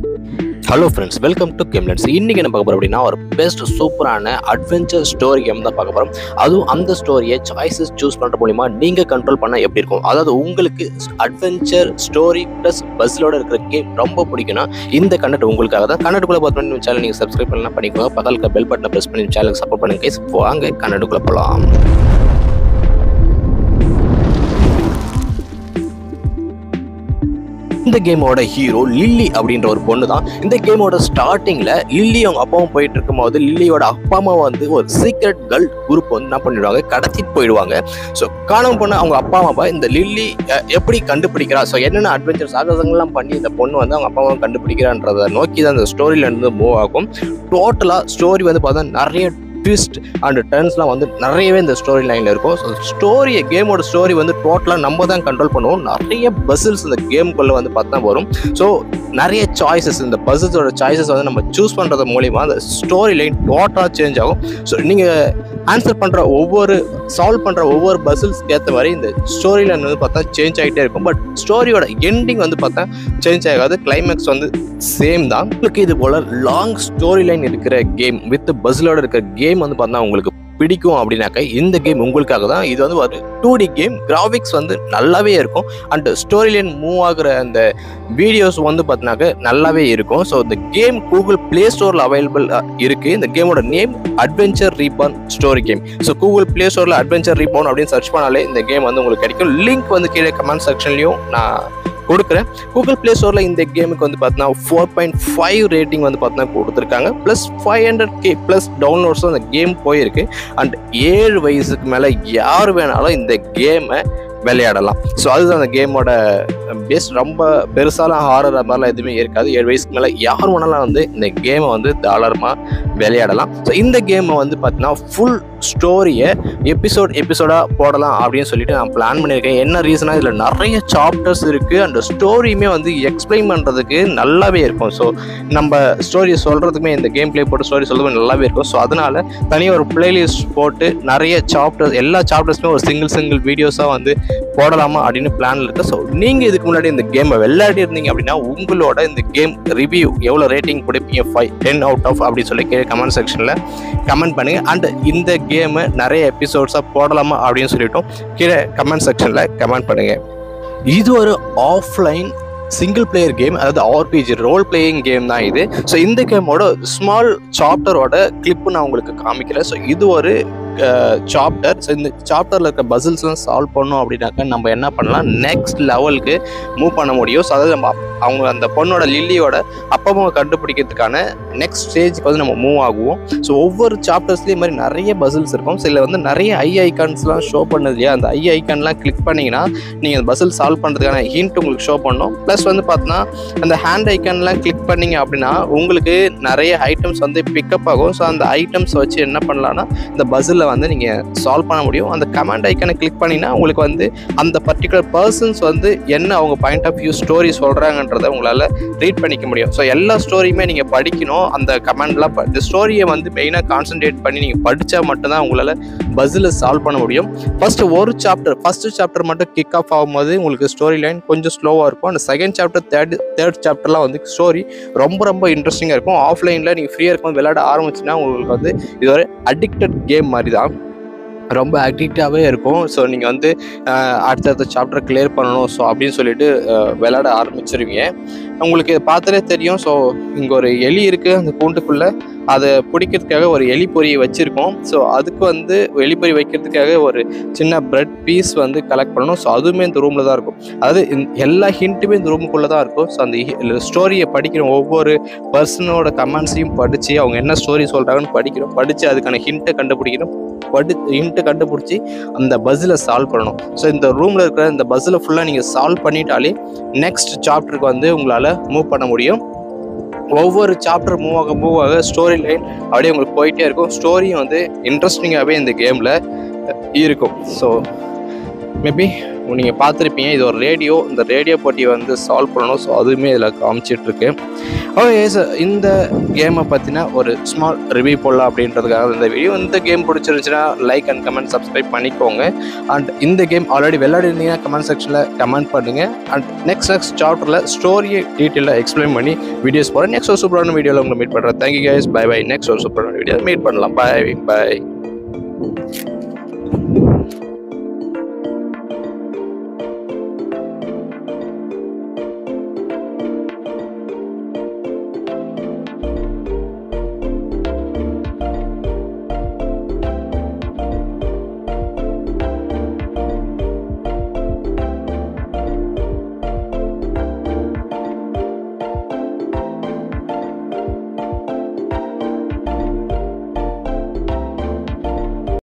Hello friends welcome to Gamelets இன்றைக்கி என்ன பார்க்க போகிறோம் அப்படின்னா ஒரு பெஸ்ட் சூப்பரான அட்வென்ச்சர் ஸ்டோரி கேம் தான் பார்க்க போகிறோம் அதுவும் அந்த ஸ்டோரியை சாய்ஸஸ் சூஸ் பண்ணுற மூலிமா நீங்கள் கண்ட்ரோல் பண்ண எப்படி இருக்கும் அதாவது உங்களுக்கு அட்வென்ச்சர் ஸ்டோரி ப்ளஸ் பஸ்ஸிலோட இருக்கிற கேம் ரொம்ப பிடிக்கும்னா இந்த கண்டென்ட் உங்களுக்காக தான் கண்டென்ட்டுக்குள்ளே பார்த்து பண்ணி சேனல் நீங்கள் சப்ஸ்கிரைப் பண்ணலாம் பண்ணிக்கோங்க பக்கத்தில் பெல் பட்டனை ப்ரெஸ் பண்ணி சேனலுக்கு சப்போர்ட் பண்ணுங்க guys. வாங்க கண்டென்ட்டுக்குள்ளே போகலாம் இந்த கேமோட ஹீரோ லில்லி அப்படின்ற ஒரு பொண்ணு தான் இந்த கேமோட ஸ்டார்டிங்ல லில்லி அவங்க அப்பாவும் போயிட்டு இருக்கும்போது லில்லியோட அப்பா அம்மா வந்து ஒரு சீக்ரெட் கேர்ள் குரூப் வந்து என்ன பண்ணிடுவாங்க கடத்திட்டு போயிடுவாங்க ஸோ காணாம போன அவங்க அப்பா அம்மா இந்த லில்லி அஹ், எப்படி கண்டுபிடிக்கிறா ஸோ என்னென்ன அட்வென்ச்சர் சாகசங்கள்லாம் பண்ணி இந்த பொண்ணு வந்து அவங்க அப்பா அம்மா கண்டுபிடிக்கிறான்றதை நோக்கி தான் இந்த ஸ்டோரியில இருந்து மூவ் ஆகும் டோட்டலாக ஸ்டோரி வந்து பார்த்தா நிறைய ட்விஸ்ட் அண்ட் டர்ன்ஸ்லாம் வந்து நிறையவே இந்த ஸ்டோரி லைனில் இருக்கும் ஸோ ஸ்டோரியை கேமோட ஸ்டோரி வந்து டோட்டலாக நம்ம தான் கண்ட்ரோல் பண்ணுவோம் நிறைய பசில்ஸ் இந்த கேமுக்குள்ளே வந்து பார்த்தா வரும் ஸோ நிறைய சாய்ஸஸ் இந்த பசில்ஸோட சாய்ஸஸ் வந்து நம்ம சூஸ் பண்ணுறது மூலிமா அந்த ஸ்டோரி லைன் டோட்டலாக சேஞ்ச் ஆகும் ஸோ நீங்கள் ஆன்சர் பண்ணுற ஒவ்வொரு சால்வ் பண்ணுற ஒவ்வொரு பசில்ஸ்க்கு ஏற்ற மாதிரி இந்த ஸ்டோரி லைன் வந்து பார்த்தா சேஞ்ச் ஆகிட்டே இருக்கும் பட் ஸ்டோரியோட எண்டிங் வந்து பார்த்தா சேஞ்ச் ஆகாது கிளைமேக்ஸ் வந்து சேம் தான் உங்களுக்கு இது போல் லாங் ஸ்டோரி லைன் இருக்கிற கேம் வித் பஸ்லோட இருக்கிற கேம் வந்து பார்த்தா உங்களுக்கு பிடிக்கும் அப்படின்னாக்க இந்த கேம் உங்களுக்காக தான் இது வந்து ஒரு டூ டி கேம் கிராஃபிக்ஸ் வந்து நல்லாவே இருக்கும் அண்ட் ஸ்டோரி லைன் மூவ் ஆகுற அந்த வீடியோஸ் வந்து பார்த்தினாக்க நல்லாவே இருக்கும் ஸோ இந்த கேம் கூகுள் ப்ளே ஸ்டோரில் அவைலபிள் இருக்குது இந்த கேமோட name Adventure Reborn story game so Google Play ஸ்டோரில் அட்வென்ச்சர் ரீபான் அப்படின்னு சர்ச் பண்ணாலே இந்த கேம் வந்து உங்களுக்கு கிடைக்கும் லிங்க் வந்து கீழே கமெண்ட் செக்ஷன்லையும் நான் கொடுக்குறேன் கூகுள் ப்ளே ஸ்டோரில் இந்த கேமுக்கு வந்து பார்த்தீங்கன்னா ஃபோர் பாயிண்ட் ஃபைவ் ரேட்டிங் வந்து பார்த்தீங்கன்னா கொடுத்துருக்காங்க plus five hundred K plus டவுன்லோட்ஸும் அந்த கேம் போயிருக்கு அண்ட் ஏழு வயசுக்கு மேலே யார் வேணாலும் இந்த கேமை விளையாடலாம் ஸோ அதுதான் அந்த கேமோட பேஸ் ரொம்ப பெருசாலாம் ஹாரர் மாதிரிலாம் எதுவுமே இருக்காது ஏழு வயசுக்கு மேலே யார் வேணாலும் வந்து இந்த கேமை வந்து தாராளமாக விளையாடலாம் ஸோ இந்த கேமை வந்து பார்த்தீங்கன்னா ஃபுல் ஸ்டோரியை எபிசோட் எபிசோடாக போடலாம் அப்படின்னு சொல்லிட்டு நான் பிளான் பண்ணியிருக்கேன் என்ன ரீசனாக இதில் நிறைய சாப்டர்ஸ் இருக்குது அந்த ஸ்டோரியுமே வந்து எக்ஸ்பிளைன் பண்ணுறதுக்கு நல்லாவே இருக்கும் ஸோ நம்ம ஸ்டோரியை சொல்கிறதுக்குமே இந்த கேம் ப்ளே போட்டு ஸ்டோரி சொல்றதுமே நல்லாவே இருக்கும் ஸோ அதனால் தனியாக ஒரு பிளேலிஸ்ட் போட்டு நிறைய சாப்டர்ஸ் எல்லா சாப்டர்ஸுமே ஒரு சிங்கிள் சிங்கிள் வீடியோஸாக வந்து போடலாமா அப்படின்னு பிளான் இருக்குது ஸோ நீங்கள் இதுக்கு முன்னாடி இந்த கேமை விளையாடி இருந்தீங்க அப்படின்னா உங்களோட இந்த கேம் ரிவ்யூ எவ்வளோ ரேட்டிங் கொடுப்பீங்க ஃபைவ் டென் அவுட் ஆஃப் அப்படி சொல்லி கீழே கமெண்ட் செக்ஷனில் கமெண்ட் பண்ணுங்கள் அண்ட் இந்த கேமை நிறைய எபிசோட்ஸாக போடலாமா அப்படின்னு சொல்லிட்டோம் கீழே கமெண்ட் செக்ஷனில் கமெண்ட் பண்ணுங்கள் இது ஒரு ஆஃப்லைன் சிங்கிள் பிளேயர் கேம் அதாவது ஆர்பிஜி ரோல் பிளேயிங் கேம் தான் இது ஸோ இந்த கேமோட ஸ்மால் சாப்டரோட கிளிப்பு நான் உங்களுக்கு காமிக்கிறேன் ஸோ இது ஒரு சாப்டர் ஸோ இந்த சாப்டரில் இருக்க பசில்ஸ்லாம் சால்வ் பண்ணோம் அப்படின்னாக்கா நம்ம என்ன பண்ணலாம் நெக்ஸ்ட் லெவலுக்கு மூவ் பண்ண முடியும் ஸோ அதாவது நம்ம அப்- அவங்க அந்த பொண்ணோட லில்லியோட அப்பா அம்மாவை கண்டுபிடிக்கிறதுக்கான நெக்ஸ்ட் ஸ்டேஜ்க்கு வந்து நம்ம மூவ் ஆகுவோம் ஸோ ஒவ்வொரு சாப்டர்ஸ்லேயும் மாதிரி நிறைய பசில்ஸ் இருக்கும் ஸோ இதில் வந்து நிறைய ஐ ஐகான்ஸ்லாம் ஷோ பண்ணது இல்லையா அந்த ஐ ஐகான்லாம் கிளிக் பண்ணிங்கன்னா நீங்கள் அந்த பசில் சால்வ் பண்ணுறதுக்கான ஹிண்ட் உங்களுக்கு ஷோ பண்ணும் ப்ளஸ் வந்து பார்த்தீங்கன்னா அந்த ஹேண்ட் ஐக்கான்லாம் கிளிக் பண்ணீங்க அப்படின்னா உங்களுக்கு நிறைய ஐட்டம்ஸ் வந்து பிக்கப் ஆகும் ஸோ அந்த ஐட்டம்ஸ் வச்சு என்ன பண்ணலாம்னா இந்த பஸ்ஸில் வந்து நீங்கள் சால்வ் பண்ண முடியும் அந்த கமாண்ட் ஐக்கானை கிளிக் பண்ணிங்கன்னா உங்களுக்கு வந்து அந்த பர்டிகுலர் பர்சன்ஸ் வந்து என்ன அவங்க பாயிண்ட் ஆஃப் வியூ ஸ்டோரி சொல்கிறாங்கன்றதை உங்களால் ரீட் பண்ணிக்க முடியும் ஸோ எல்லா ஸ்டோரியுமே நீங்கள் படிக்கணும் அந்த கமெண்ட்லாம் இந்த ஸ்டோரியை வந்து மெயினாக கான்சென்ட்ரேட் பண்ணி நீங்கள் படித்தா மட்டும்தான் உங்களால் பஸ்ஸில் சால்வ் பண்ண முடியும் ஃபர்ஸ்ட் ஒரு சாப்டர் ஃபர்ஸ்ட் சாப்டர் மட்டும் கிக் ஆஃப் ஆகும்போது உங்களுக்கு ஸ்டோரி லைன் கொஞ்சம் ஸ்லோவாக இருக்கும் அந்த செகண்ட் சாப்டர் தேர்ட் தேர்ட் சாப்டர்லாம் வந்து ஸ்டோரி ரொம்ப ரொம்ப இன்ட்ரெஸ்டிங்காக இருக்கும் ஆஃப்லைனில் நீங்கள் ஃப்ரீயாக இருக்கும்போது விளையாட ஆரம்பிச்சுன்னா உங்களுக்கு வந்து இது ஒரு அடிக்டட் கேம் மாதிரி தான் ரொம்ப அடிக்டாகவே இருக்கும் ஸோ நீங்கள் வந்து அஹ், அடுத்தடுத்த சாப்டர் கிளியர் பண்ணணும் ஸோ அப்படின்னு சொல்லிட்டு அஹ், விளையாட ஆரம்பிச்சிருவீங்க உங்களுக்கு இதை பார்த்தாலே தெரியும் ஸோ இங்கே ஒரு எலி இருக்குது அந்த கூண்டுக்குள்ளே அதை பிடிக்கிறதுக்காக ஒரு எலி பொரியை வச்சுருக்கோம் ஸோ அதுக்கு வந்து எலி பொறி வைக்கிறதுக்காக ஒரு சின்ன பிரெட் பீஸ் வந்து கலெக்ட் பண்ணணும் ஸோ அதுவுமே இந்த ரூமில் தான் இருக்கும் அதாவது இந்த எல்லா ஹிண்ட்டுமே இந்த ரூமுக்குள்ளே தான் இருக்கும் ஸோ அந்த ஸ்டோரியை படிக்கிற ஒவ்வொரு பர்சனோட கமெண்ட்ஸையும் படித்து அவங்க என்ன ஸ்டோரி சொல்கிறாங்கன்னு படிக்கிறோம் படித்து அதுக்கான ஹிண்ட்டை கண்டுபிடிக்கணும் படி ஹிண்ட்டை கண்டுபிடிச்சி அந்த பஸ்ஸில் சால்வ் பண்ணணும் ஸோ இந்த ரூமில் இருக்கிற இந்த பஸ்ஸில் ஃபுல்லாக நீங்கள் சால்வ் பண்ணிட்டாலே நெக்ஸ்ட் சாப்டருக்கு வந்து உங்களால் மூவ் பண்ண முடியும் ஒவ்வொரு சாப்டர் மூவ் ஆக மூவ் ஆக ஸ்டோரி லைன் அப்படியே உங்களுக்கு போயிட்டே இருக்கும் ஸ்டோரியும் வந்து இன்ட்ரெஸ்டிங்காகவே இந்த கேமில் இருக்கும் ஸோ மேபி நீங்கள் பார்த்துருப்பீங்க இது ஒரு ரேடியோ இந்த ரேடியோ போட்டியை வந்து சால்வ் பண்ணணும் ஸோ அதுவுமே இதில் காமிச்சிட்ருக்கு ஓகே சார் இந்த கேமை பற்றின ஒரு ஸ்மால் ரிவ்யூ போடலாம் அப்படின்றதுக்காக இந்த வீடியோ இந்த கேம் பிடிச்சிருந்துச்சுன்னா லைக் அண்ட் கமெண்ட் சப்ஸ்கிரைப் பண்ணிக்கோங்க அண்ட் இந்த கேம் ஆல்ரெடி விளையாடிருந்தீங்கன்னா கமெண்ட் செக்ஷனில் கமெண்ட் பண்ணுங்கள் அண்ட் நெக்ஸ்ட் நெக்ஸ்ட் சாப்டரில் ஸ்டோரியை டீட்டெயிலாக எக்ஸ்பிளைன் பண்ணி வீடியோஸ் போகிறேன் நெக்ஸ்ட் ஒரு சூப்பரான வீடியோவில் உங்களை மீட் பண்ணுறேன் thank you guys bye bye next ஒரு சூப்பரான வீடியோ மீட் பண்ணலாம் பை பை